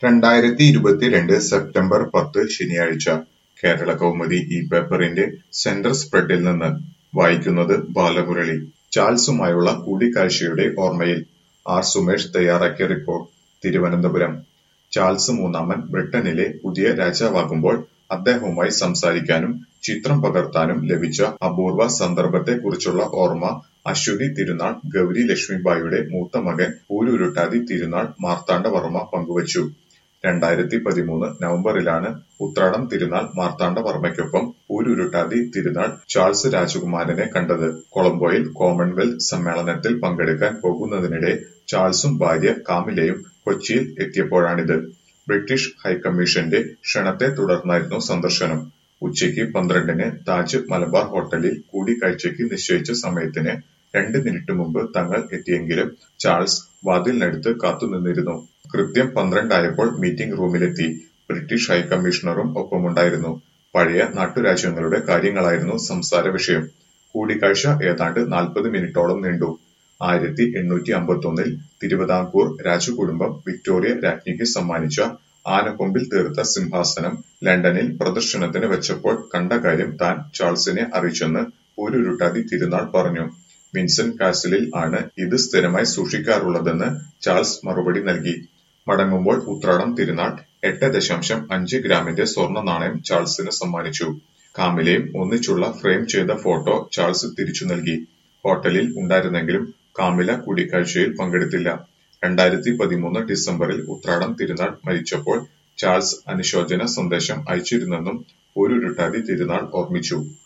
രണ്ടായിരത്തി ഇരുപത്തിരണ്ട് സെപ്റ്റംബർ പത്ത് ശനിയാഴ്ച കേരളകൗമുദി ഈ പേപ്പറിന്റെ സെന്റർ സ്പ്രെഡിൽ നിന്ന് വായിക്കുന്നത് ബാലമുരളി ചാൾസുമായുള്ള കൂടിക്കാഴ്ചയുടെ ഓർമ്മയിൽ ആർ സുമേഷ് തയ്യാറാക്കിയ റിപ്പോർട്ട് തിരുവനന്തപുരം ചാൾസ് മൂന്നാമൻ ബ്രിട്ടനിലെ പുതിയ രാജാവാകുമ്പോൾ അദ്ദേഹവുമായി സംസാരിക്കാനും ചിത്രം പകർത്താനും ലഭിച്ച അപൂർവ സന്ദർഭത്തെക്കുറിച്ചുള്ള ഓർമ്മ അശ്വതി തിരുനാൾ ഗൗരി ലക്ഷ്മിബായിയുടെ മൂത്ത മകൻ ഊരുരുട്ടാതി തിരുനാൾ മാർത്താണ്ഡവർമ്മ പങ്കുവച്ചു രണ്ടായിരത്തി പതിമൂന്ന് നവംബറിലാണ് ഉത്രാടം തിരുനാൾ മാർത്താണ്ഡവർമ്മയ്ക്കൊപ്പം ഊരുരുട്ടാതി തിരുനാൾ ചാൾസ് രാജകുമാരനെ കണ്ടത് കൊളംബോയിൽ കോമൺവെൽത്ത് സമ്മേളനത്തിൽ പങ്കെടുക്കാൻ പോകുന്നതിനിടെ ചാൾസും ഭാര്യ കാമിലയും കൊച്ചിയിൽ എത്തിയപ്പോഴാണിത് ബ്രിട്ടീഷ് ഹൈക്കമ്മീഷന്റെ ക്ഷണത്തെ തുടർന്നായിരുന്നു സന്ദർശനം ഉച്ചയ്ക്ക് പന്ത്രണ്ടിന് താജ് മലബാർ ഹോട്ടലിൽ കൂടിക്കാഴ്ചയ്ക്ക് നിശ്ചയിച്ച സമയത്തിന് രണ്ട് മിനിറ്റ് മുമ്പ് തങ്ങൾ എത്തിയെങ്കിലും ചാൾസ് വാതിലിനടുത്ത് കാത്തുനിന്നിരുന്നു കൃത്യം പന്ത്രണ്ടായപ്പോൾ മീറ്റിംഗ് റൂമിലെത്തി ബ്രിട്ടീഷ് ഹൈക്കമ്മീഷണറും ഒപ്പമുണ്ടായിരുന്നു പഴയ നാട്ടുരാജ്യങ്ങളുടെ കാര്യങ്ങളായിരുന്നു സംസാര വിഷയം കൂടിക്കാഴ്ച ഏതാണ്ട് നാൽപ്പത് മിനിറ്റോളം നീണ്ടു ആയിരത്തി എണ്ണൂറ്റി അമ്പത്തൊന്നിൽ തിരുവിതാംകൂർ രാജകുടുംബം വിക്ടോറിയ രാജ്ഞിക്ക് സമ്മാനിച്ച ആനക്കൊമ്പിൽ തീർത്ത സിംഹാസനം ലണ്ടനിൽ പ്രദർശനത്തിന് വെച്ചപ്പോൾ കണ്ട കാര്യം താൻ ചാൾസിനെ അറിയിച്ചെന്ന് ഊരുരുട്ടാതി തിരുനാൾ പറഞ്ഞു വിൻസെന്റ് കാസിലിൽ ആണ് ഇത് സ്ഥിരമായി സൂക്ഷിക്കാറുള്ളതെന്ന് ചാൾസ് മറുപടി നൽകി മടങ്ങുമ്പോൾ ഉത്രാടം തിരുനാൾ എട്ട് ദശാംശം അഞ്ച് ഗ്രാമിന്റെ സ്വർണ്ണ നാണയം ചാൾസിന് സമ്മാനിച്ചു കാമിലയും ഒന്നിച്ചുള്ള ഫ്രെയിം ചെയ്ത ഫോട്ടോ ചാൾസ് തിരിച്ചു നൽകി ഹോട്ടലിൽ ഉണ്ടായിരുന്നെങ്കിലും കാമില കൂടിക്കാഴ്ചയിൽ പങ്കെടുത്തില്ല രണ്ടായിരത്തി പതിമൂന്ന് ഡിസംബറിൽ ഉത്രാടം തിരുനാൾ മരിച്ചപ്പോൾ ചാൾസ് അനുശോചന സന്ദേശം അയച്ചിരുന്നെന്നും ഊരുരുട്ടാതി തിരുനാൾ ഓർമ്മിച്ചു